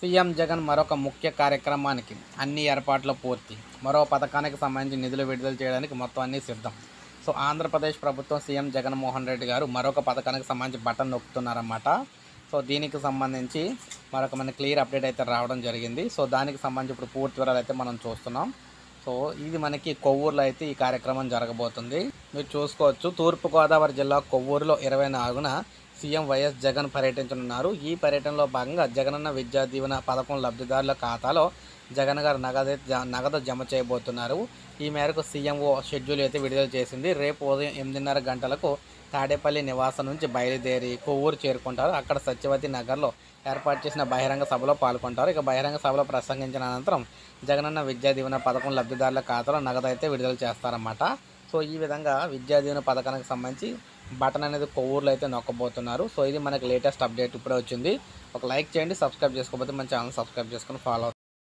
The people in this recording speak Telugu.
సీఎం జగన్ మరొక ముఖ్య కార్యక్రమానికి అన్ని ఏర్పాట్లు పూర్తి మరో పథకానికి సంబంధించి నిధులు విడుదల చేయడానికి మొత్తం అన్నీ సిద్ధం సో ఆంధ్రప్రదేశ్ ప్రభుత్వం సీఎం జగన్మోహన్ రెడ్డి గారు మరొక పథకానికి సంబంధించి బటన్ నొక్కుతున్నారన్నమాట సో దీనికి సంబంధించి మరొక మన క్లియర్ అప్డేట్ అయితే రావడం జరిగింది సో దానికి సంబంధించి ఇప్పుడు పూర్తి వివరాలు అయితే మనం చూస్తున్నాం సో ఇది మనకి కొవ్వూరులో అయితే ఈ కార్యక్రమం జరగబోతుంది మీరు చూసుకోవచ్చు తూర్పుగోదావరి జిల్లా కొవ్వూరులో ఇరవై నాలుగున సీఎం వైఎస్ జగన్ పర్యటించనున్నారు ఈ పర్యటనలో భాగంగా జగనన్న విద్యా దీవెన పథకం లబ్ధిదారుల ఖాతాలో జగన్ గారు నగదు జ- నగదు జమ చేయబోతున్నారు ఈ మేరకు సీఎంఓ షెడ్యూల్ అయితే విడుదల చేసింది రేపు ఉదయం ఎనిమిదిన్నర గంటలకు తాడేపల్లి నివాసం నుంచి బయలుదేరి కొవ్వూరు చేరుకుంటారు అక్కడ సత్యవతి నగర్లో ఏర్పాటు చేసిన బహిరంగ సభలో పాల్గొంటారు ఇక బహిరంగ సభలో ప్రసంగించిన అనంతరం జగనన్న విద్యా దీవెన పథకం లబ్ధిదారుల ఖాతాలో నగదు అయితే విడుదల చేస్తారన్నమాట సో ఈ విధంగా విద్యా దీవెన పథకానికి సంబంధించి బటన్ అనేది కొవ్వూరులో అయితే నొక్కబోతున్నారు సో ఇది మనకి లేటెస్ట్ అప్డేట్ ఇప్పుడే వచ్చింది ఒక లైక్ చేయండి సబ్స్క్రైబ్ చేసుకోకపోతే మన ఛానల్ సబ్స్క్రైబ్ చేసుకొని ఫాలో